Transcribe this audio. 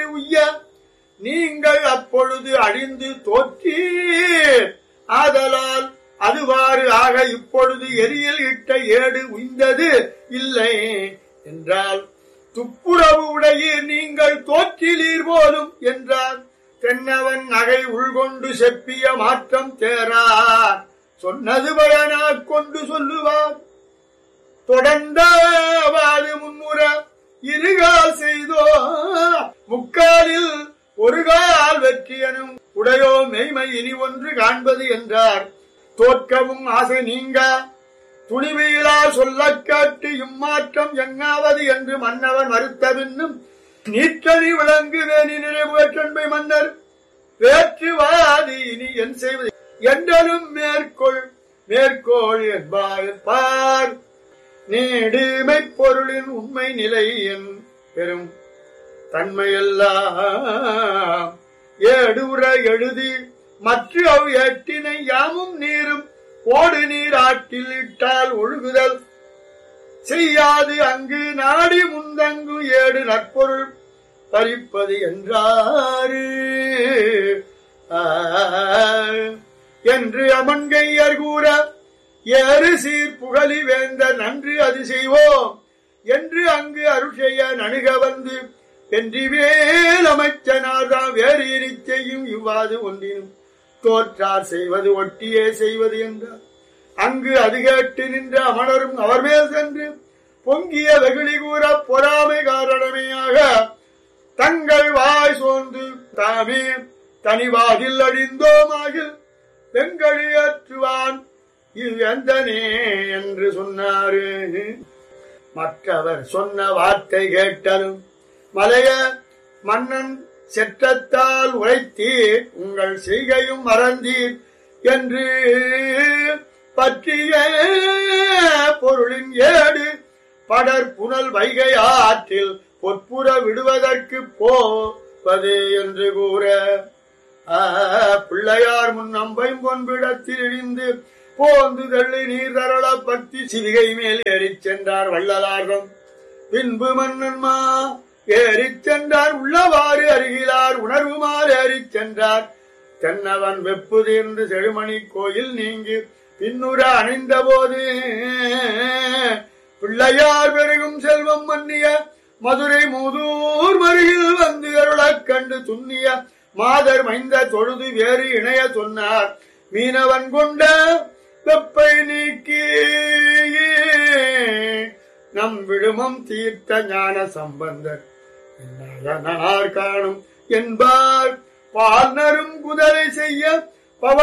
உய்ய நீங்கள் அப்பொழுது அழிந்து தோற்றீர் ஆதலால் அதுவாறு ஆக இப்பொழுது எரியில் இட்ட ஏடு உய்ந்தது இல்லை என்றால் துப்புரவு உடையீர் நீங்கள் தோற்றிலீர் போலும் என்றார் தென்னவன் நகை உள்கொண்டு செப்பிய மாற்றம் தேரார் சொன்னது பயனாக் கொண்டு சொல்லுவார் தொடர்ந்தவாது முன்னுற இருகால் செய்தோ முக்காலில் ஒரு கால் வெற்றியனும் உடையோ மெய்மை இனி ஒன்று காண்பது என்றார் தோற்கவும் ஆசை நீங்க துணிவிலா சொல்லக் கேட்டு இம்மாற்றம் எங்காவது என்று மன்னவன் மறுத்த பின்னும் நீற்றணி விளங்கு வேணி நிறைவேற்றன்பை மன்னர் வேற்றுவாதி இனி என் செய்வது என்றலும் மேற்கொள் மேற்கோள் என்பார் பார் நீடுமை பொருளின் உண்மை நிலை என் பெரும் தன்மையெல்லாம் ஏடுற எழுதி மற்ற அவ் எட்டினை யாமும் நீரும் ஓடு நீர் ஆற்றில் இட்டால் ஒழுகுதல் செய்யாது அங்கு நாடி முந்தங்கு ஏடு நற்பொருள் பறிப்பது என்றாரு ஆ, என்று அமன்கையர் கூற ஏறு சீர் புகழி வேந்த நன்று அது செய்வோம் என்று அங்கு அருள் செய்ய நணுக வந்து வென்றிவேல் அமைச்சனார்தாம் வேறு இரு செய்யும் இவ்வாறு ஒன்றினும் தோற்றார் செய்வது ஒட்டியே செய்வது என்றார் அங்கு அது கேட்டு நின்ற அமணரும் அவர் மேல் சென்று பொங்கிய வெகுளி கூற பொறாமை காரணமையாக தங்கள் வாய் சோர்ந்து தாமே தனிவாகில் அழிந்தோமாகில் வெங்கழியற்றுவான் இவ்வந்தனே என்று சொன்னாரு மற்றவர் சொன்ன வார்த்தை கேட்டலும் மலைய மன்னன் செற்றத்தால் உரைத்தீர் உங்கள் செய்கையும் மறந்தீர் என்று பற்றிய பொருளின் ஏடு படர் புனல் வைகை ஆற்றில் பொற்புற விடுவதற்கு போவது என்று கூற ஆ, பிள்ளையார் முன் நம்பையும் கொன்பிடத்தில் இழிந்து போந்து தள்ளி நீர் தரள பக்தி சிவிகை மேல் ஏறிச் சென்றார் வள்ளலார்தம் பின்பு மன்னன்மா ஏறிச் சென்றார் உள்ளவாறு அருகிலார் உணர்வுமாறு ஏறிச் சென்றார் தென்னவன் வெப்பு தீர்ந்து செழுமணி கோயில் நீங்கி பின்னுற அணிந்த போது பிள்ளையார் பெருகும் செல்வம் மன்னிய மதுரை மூதூர் மருகில் வந்து அருளக் கண்டு துண்ணிய மாதர் மைந்த தொழுது வேறு இணைய சொன்னார் மீனவன் கொண்ட வெப்பை நீக்கி நம் விழுமம் தீர்த்த ஞான சம்பந்தர் என்னார் காணும் என்பார் பால்னரும் குதிரை செய்ய